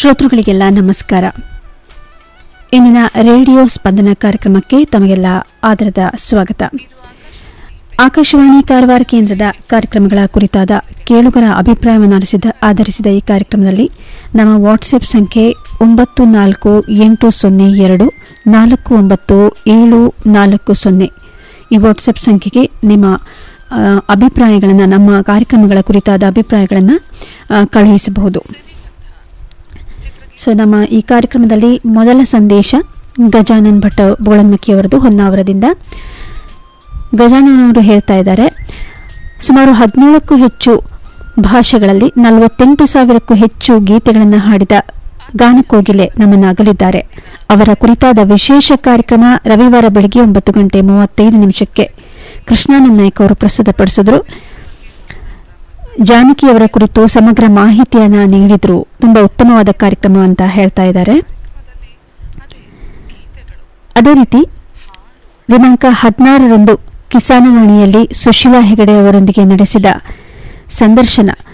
ಶ್ರೋತೃಗಳಿಗೆಲ್ಲ ನಮಸ್ಕಾರ ಇಂದಿನ ರೇಡಿಯೋ ಸ್ಪಂದನ ಕಾರ್ಯಕ್ರಮಕ್ಕೆ ತಮಗೆಲ್ಲ ಆದರದ ಸ್ವಾಗತ ಆಕಾಶವಾಣಿ ಕಾರವಾರ ಕೇಂದ್ರದ ಕಾರ್ಯಕ್ರಮಗಳ ಕುರಿತಾದ ಕೇಳುಗರ ಅಭಿಪ್ರಾಯವನ್ನು ಆಲಿಸಿದ ಆಧರಿಸಿದ ಈ ಕಾರ್ಯಕ್ರಮದಲ್ಲಿ ನಮ್ಮ ವಾಟ್ಸ್ಆಪ್ ಸಂಖ್ಯೆ ಒಂಬತ್ತು ನಾಲ್ಕು ಎಂಟು ಸೊನ್ನೆ ಎರಡು ನಾಲ್ಕು ಒಂಬತ್ತು ಏಳು ನಾಲ್ಕು ಸೊನ್ನೆ ಈ ವಾಟ್ಸಪ್ ಸಂಖ್ಯೆಗೆ ನಿಮ್ಮ ಆ, ಅಭಿಪ್ರಾಯಗಳನ್ನು ನಮ್ಮ ಕಾರ್ಯಕ್ರಮಗಳ ಕುರಿತಾದ ಅಭಿಪ್ರಾಯಗಳನ್ನು ಆ, ಕಳುಹಿಸಬಹುದು ಸೊ ನಮ್ಮ ಈ ಕಾರ್ಯಕ್ರಮದಲ್ಲಿ ಮೊದಲ ಸಂದೇಶ ಗಜಾನನ್ ಭಟ್ ಬೋಳನ್ಮಕ್ಕಿಯವರದು ಹೊನ್ನಾವರದಿಂದ ಗಜಾನನ್ ಅವರು ಹೇಳ್ತಾ ಇದ್ದಾರೆ ಸುಮಾರು ಹದಿನೇಳಕ್ಕೂ ಹೆಚ್ಚು ಭಾಷೆಗಳಲ್ಲಿ ನಲವತ್ತೆಂಟು ಸಾವಿರಕ್ಕೂ ಹೆಚ್ಚು ಗೀತೆಗಳನ್ನು ಹಾಡಿದ ಗಾನಕೋಗಿಲೆ ನಮ್ಮನ್ನು ಅಗಲಿದ್ದಾರೆ ಅವರ ಕುರಿತಾದ ವಿಶೇಷ ಕಾರ್ಯಕ್ರಮ ರವಿವಾರ ಬೆಳಗ್ಗೆ ಒಂಬತ್ತು ಗಂಟೆ ಮೂವತ್ತೈದು ನಿಮಿಷಕ್ಕೆ ಕೃಷ್ಣಾನಂದ ನಾಯ್ಕ ಅವರು ಪ್ರಸ್ತುತಪಡಿಸಿದ್ರು ಜಾನಕಿಯವರ ಕುರಿತು ಸಮಗ್ರ ಮಾಹಿತಿಯನ್ನ ನೀಡಿದ್ರು ತುಂಬಾ ಉತ್ತಮವಾದ ಕಾರ್ಯಕ್ರಮ ಅಂತ ಹೇಳ್ತಾ ಇದ್ದಾರೆ ಅದೇ ರೀತಿ ದಿನಾಂಕ ಹದಿನಾರರಂದು ಕಿಸಾನವಾಣಿಯಲ್ಲಿ ಸುಶೀಲಾ ಹೆಗಡೆ ಅವರೊಂದಿಗೆ ನಡೆಸಿದ ಸಂದರ್ಶನ